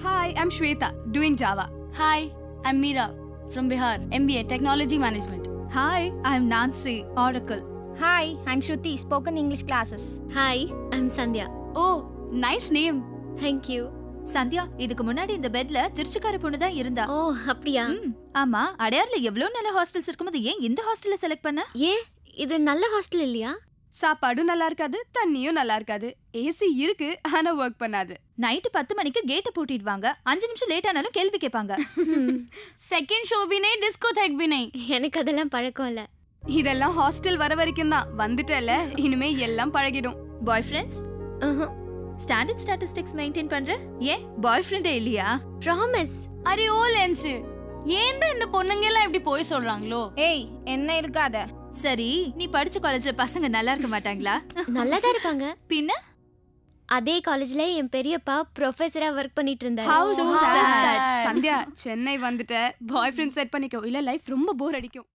Hi, I'm Shweta, doing Java. Hi, I'm Meera from Bihar, MBA Technology Management. Hi, I'm Nancy, Oracle. Hi, I'm Shruti, spoken English classes. Hi I'm Sandhya Oh, nice name. Thank you Sandhya இதுக்கு முன்னாடி இந்த பெட்ல திருச்சிக்கார பொண்ணு தான் இருந்தா ஓ அப்படியா ம், ஆமா அடையார்ல எவ்வளவு நல்ல ஹாஸ்டல்ஸ் இருக்கும்போது ஏன் இந்த ஹாஸ்டல்ல செலக்ட் பண்ண ஏன் இது நல்ல ஹாஸ்டல் இல்லையா சாப்பாடும் நல்லா இருக்காது தண்ணியும் நல்லா இருக்காது ஏசி இருக்கு ஆனா ஒர்க் பண்ணாது நைட்டு பத்து மணிக்கு கேட்டை பூட்டிடுவாங்க அஞ்சு நிமிஷம் லேட் ஆனாலும் கேள்வி கேட்பாங்க Second show भी नहीं, disco tech भी नहीं. எனக்கு அதெல்லாம் பழக்கம் இல்ல இதெல்லாம் ஹாஸ்டல் வர வரைக்கும் தான் வந்துட்டல இனிமே எல்லாம் பழகிடும் bye friends standard statistics maintain பண்ற ஏன் பாய் ஃப்ரெண்டே இல்லையா ப்ராமிஸ் அரே ஓ லென்ஸ் ஏன் தான் இந்த பொண்ணுங்க எல்லாம் இப்படி போய் சொல்றாங்களோ ஏய் என்ன இருக்காத சரி நீ படிச்ச காலேஜ்ல பசங்க நல்லா இருக்க மாட்டாங்களா நல்லா தான் இருப்பாங்க பின்ன அதே காலேஜ்ல என் பெரியப்பா ப்ரொஃபஸரா ஒர்க் பண்ணிட்டு இருந்தாரு How So sad. sad. Sandhya Chennai வந்துட்ட பாய் ஃப்ரெண்ட் செட் பண்ணிக்கோ இல்ல லைஃப் ரொம்ப போர் அடிக்கும்